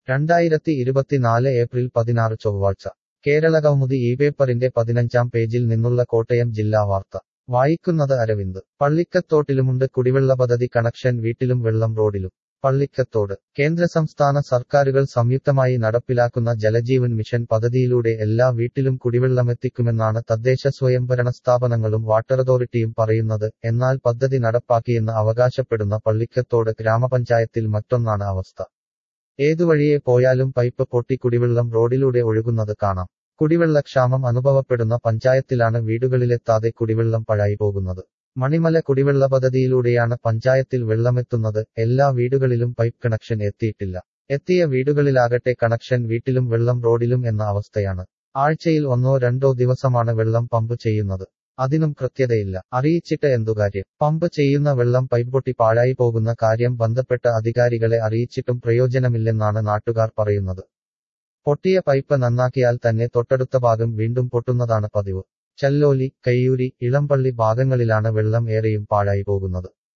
രണ്ടായിരത്തി ഇരുപത്തിനാല് ഏപ്രിൽ പതിനാറ് ചൊവ്വാഴ്ച കേരളകൗമുദി ഈ പേപ്പറിന്റെ പതിനഞ്ചാം പേജിൽ നിന്നുള്ള കോട്ടയം ജില്ലാ വാർത്ത വായിക്കുന്നത് അരവിന്ദ് പള്ളിക്കത്തോട്ടിലുമുണ്ട് കുടിവെള്ള പദ്ധതി കണക്ഷൻ വീട്ടിലും വെള്ളം റോഡിലും പള്ളിക്കത്തോട് കേന്ദ്ര സംസ്ഥാന സർക്കാരുകൾ സംയുക്തമായി നടപ്പിലാക്കുന്ന ജലജീവൻ മിഷൻ പദ്ധതിയിലൂടെ എല്ലാ വീട്ടിലും കുടിവെള്ളമെത്തിക്കുമെന്നാണ് തദ്ദേശ സ്വയംഭരണ സ്ഥാപനങ്ങളും വാട്ടർ അതോറിറ്റിയും പറയുന്നത് എന്നാൽ പദ്ധതി നടപ്പാക്കിയെന്ന് അവകാശപ്പെടുന്ന പള്ളിക്കത്തോട് ഗ്രാമപഞ്ചായത്തിൽ മറ്റൊന്നാണ് അവസ്ഥ ഏതുവഴിയെ പോയാലും പൈപ്പ് പൊട്ടി കുടിവെള്ളം റോഡിലൂടെ ഒഴുകുന്നത് കാണാം കുടിവെള്ളക്ഷാമം അനുഭവപ്പെടുന്ന പഞ്ചായത്തിലാണ് വീടുകളിലെത്താതെ കുടിവെള്ളം പഴായി പോകുന്നത് മണിമല കുടിവെള്ള പദ്ധതിയിലൂടെയാണ് പഞ്ചായത്തിൽ വെള്ളമെത്തുന്നത് എല്ലാ വീടുകളിലും പൈപ്പ് കണക്ഷൻ എത്തിയിട്ടില്ല എത്തിയ വീടുകളിലാകട്ടെ കണക്ഷൻ വീട്ടിലും വെള്ളം റോഡിലും എന്ന അവസ്ഥയാണ് ആഴ്ചയിൽ ഒന്നോ രണ്ടോ ദിവസമാണ് വെള്ളം പമ്പ് ചെയ്യുന്നത് അതിനും കൃത്യതയില്ല അറിയിച്ചിട്ട് എന്തു കാര്യം പമ്പ് ചെയ്യുന്ന വെള്ളം പൈപ്പ് പൊട്ടി പാഴായി പോകുന്ന കാര്യം ബന്ധപ്പെട്ട അധികാരികളെ അറിയിച്ചിട്ടും പ്രയോജനമില്ലെന്നാണ് നാട്ടുകാർ പറയുന്നത് പൊട്ടിയ പൈപ്പ് നന്നാക്കിയാൽ തന്നെ തൊട്ടടുത്ത ഭാഗം വീണ്ടും പൊട്ടുന്നതാണ് പതിവ് ചല്ലോലി കയ്യൂരി ഇളംപള്ളി ഭാഗങ്ങളിലാണ് വെള്ളം ഏറെയും പാഴായി പോകുന്നത്